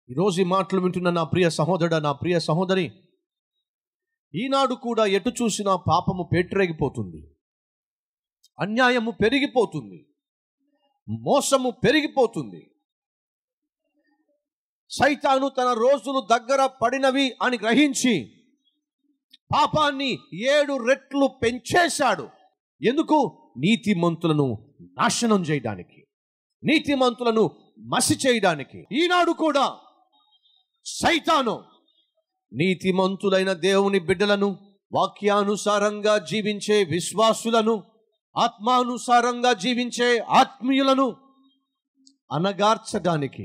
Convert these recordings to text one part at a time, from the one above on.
ఈరోజు ఈ మాటలు వింటున్న నా ప్రియ సహోదరుడు నా ప్రియ సహోదరి ఈనాడు కూడా ఎటు చూసినా పాపము పేట్రేగిపోతుంది అన్యాయము పెరిగిపోతుంది మోసము పెరిగిపోతుంది సైతాను తన రోజులు దగ్గర పడినవి అని గ్రహించి పాపాన్ని ఏడు రెట్లు పెంచేశాడు ఎందుకు నీతిమంతులను నాశనం చేయడానికి నీతిమంతులను మసి చేయడానికి ఈనాడు కూడా సైతాను నీతిమంతులైన దేవుని బిడ్డలను వాక్యానుసారంగా జీవించే విశ్వాసులను ఆత్మానుసారంగా జీవించే ఆత్మీయులను అనగార్చడానికి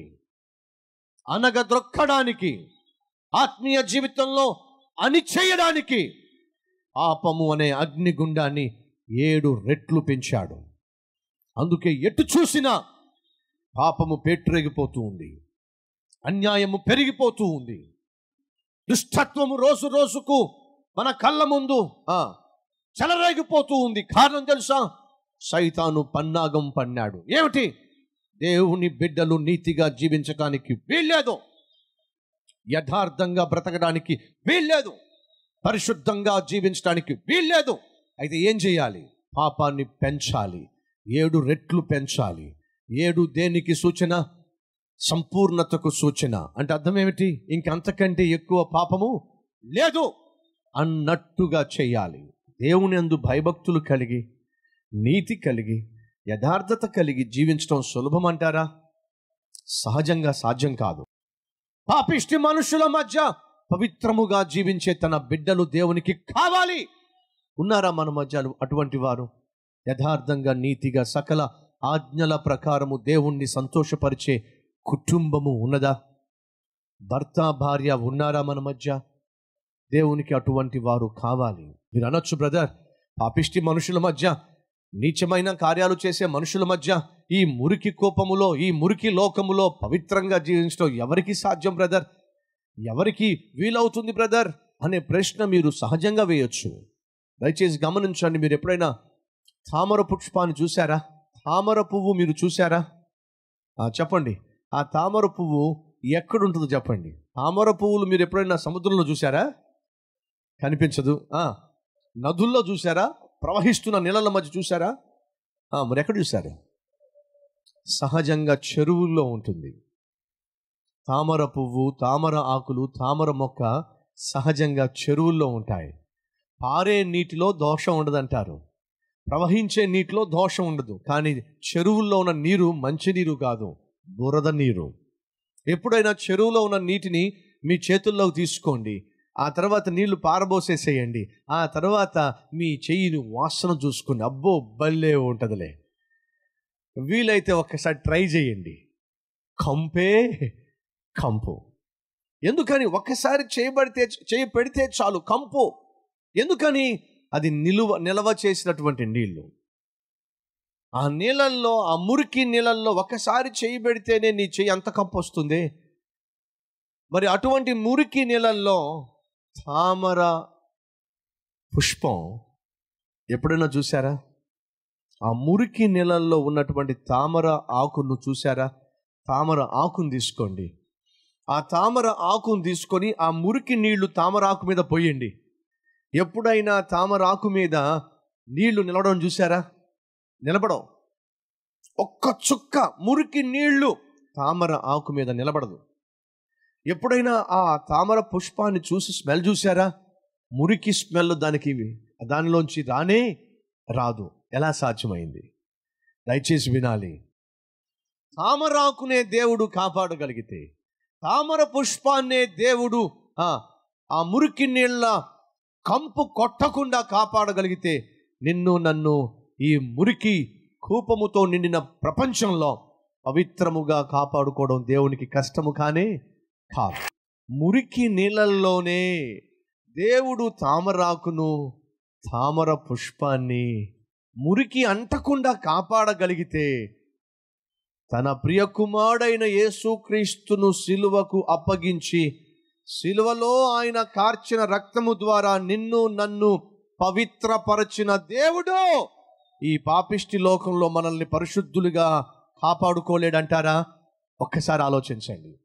అనగద్రొక్కడానికి ఆత్మీయ జీవితంలో అణిచేయడానికి పాపము అనే అగ్నిగుండాన్ని ఏడు రెట్లు పెంచాడు అందుకే ఎటు చూసినా పాపము పేట్రేగిపోతూ ఉంది అన్యాయము పెరిగిపోతూ ఉంది దుష్టత్వము రోజు రోజుకు మన కళ్ళ ముందు ఆ, చెలరేగిపోతూ ఉంది కారణం తెలుసా సైతాను పన్నాగం పన్నాడు ఏమిటి దేవుని బిడ్డలు నీతిగా జీవించటానికి వీల్లేదు యథార్థంగా బ్రతకడానికి వీల్లేదు పరిశుద్ధంగా జీవించడానికి వీల్లేదు అయితే ఏం చేయాలి పాపాన్ని పెంచాలి ఏడు రెట్లు పెంచాలి ఏడు దేనికి సూచన సంపూర్ణతకు సూచన అంటే అర్థం ఏమిటి ఇంకంతకంటే ఎక్కువ పాపము లేదు అన్నట్టుగా చేయాలి దేవుని అందు భయభక్తులు కలిగి నీతి కలిగి యథార్థత కలిగి జీవించడం సులభం అంటారా సహజంగా సాధ్యం కాదు పాపిష్టి మనుషుల మధ్య పవిత్రముగా జీవించే తన బిడ్డలు దేవునికి కావాలి ఉన్నారా మన మధ్య అటువంటి వారు యథార్థంగా నీతిగా సకల ఆజ్ఞల ప్రకారము దేవుణ్ణి సంతోషపరిచే కుటుంబము ఉన్నదా భర్త భార్య ఉన్నారా మన మధ్య దేవునికి అటువంటి వారు కావాలి మీరు అనొచ్చు బ్రదర్ పాపిష్టి మనుషుల మధ్య నీచమైన కార్యాలు చేసే మనుషుల మధ్య ఈ మురికి కోపములో ఈ మురికి లోకములో పవిత్రంగా జీవించడం ఎవరికి సాధ్యం బ్రదర్ ఎవరికి వీలవుతుంది బ్రదర్ అనే ప్రశ్న మీరు సహజంగా వేయొచ్చు దయచేసి గమనించండి మీరు ఎప్పుడైనా తామర పుష్పాన్ని చూసారా తామర పువ్వు మీరు చూసారా ఆ, చెప్పండి ఆ తామర పువ్వు ఎక్కడుంటుందో చెప్పండి తామర పువ్వులు మీరు ఎప్పుడైనా సముద్రంలో చూసారా కనిపించదు ఆ, నదుల్లో చూసారా ప్రవహిస్తున్న నీళ్ళ మధ్య చూసారా ఆ, మరి ఎక్కడ చూసారు సహజంగా చెరువుల్లో ఉంటుంది తామర పువ్వు తామర ఆకులు తామర మొక్క సహజంగా చెరువుల్లో ఉంటాయి పారే నీటిలో దోషం ఉండదంటారు ప్రవహించే నీటిలో దోషం ఉండదు కానీ చెరువుల్లో ఉన్న నీరు మంచి నీరు కాదు బురద నీరు ఎప్పుడైనా చెరువులో ఉన్న నీటిని మీ చేతుల్లోకి తీసుకోండి ఆ తర్వాత నీళ్లు పారబోసేసేయండి ఆ తర్వాత మీ చెయ్యిని వాసన చూసుకోండి అబ్బో బల్లే ఉంటుందిలే వీలైతే ఒక్కసారి ట్రై చేయండి కంపే కంపు ఎందుకని ఒక్కసారి చేయబడితే చేయి పెడితే చాలు కంపు ఎందుకని అది నిలువ నిలవ చేసినటువంటి నీళ్లు ఆ నీళ్ళల్లో ఆ మురికి నీళ్ళల్లో ఒకసారి చేయి పెడితేనే నీ చెయ్యి అంత కంపు వస్తుంది మరి అటువంటి మురికి నీళ్ళల్లో తామర పుష్పం ఎప్పుడైనా చూసారా ఆ మురికి నీళ్ళల్లో ఉన్నటువంటి తామర ఆకును చూసారా తామర ఆకును తీసుకోండి ఆ తామర ఆకును తీసుకొని ఆ మురికి నీళ్లు తామర ఆకు మీద పోయండి ఎప్పుడైనా తామర ఆకు మీద నీళ్లు నిలవడం చూసారా నిలబడవు ఒక్క చుక్క మురికి నీళ్లు తామర ఆకు మీద నిలబడదు ఎప్పుడైనా ఆ తామర పుష్పాన్ని చూసి స్మెల్ చూసారా మురికి స్మెల్ దానికి దానిలోంచి రానే రాదు ఎలా సాధ్యమైంది దయచేసి వినాలి తామరాకునే దేవుడు కాపాడగలిగితే తామర పుష్పాన్నే దేవుడు ఆ ఆ మురికి నీళ్ళ కంపు కొట్టకుండా కాపాడగలిగితే నిన్ను నన్ను ఈ మురికి కూపముతో నిండిన ప్రపంచంలో పవిత్రముగా కాపాడుకోవడం దేవునికి కష్టము కానే కాదు మురికి నీళ్ళల్లోనే దేవుడు తామరాకును తామర పుష్పాన్ని మురికి అంటకుండా కాపాడగలిగితే తన ప్రియ కుమారుడైన యేసుక్రీస్తును సిలువకు అప్పగించి సిలువలో ఆయన కార్చిన రక్తము ద్వారా నిన్ను నన్ను పవిత్రపరచిన దేవుడు ఈ పాపిష్టి లోకంలో మనల్ని పరిశుద్ధులుగా కాపాడుకోలేడంటారా ఒక్కసారి ఆలోచించండి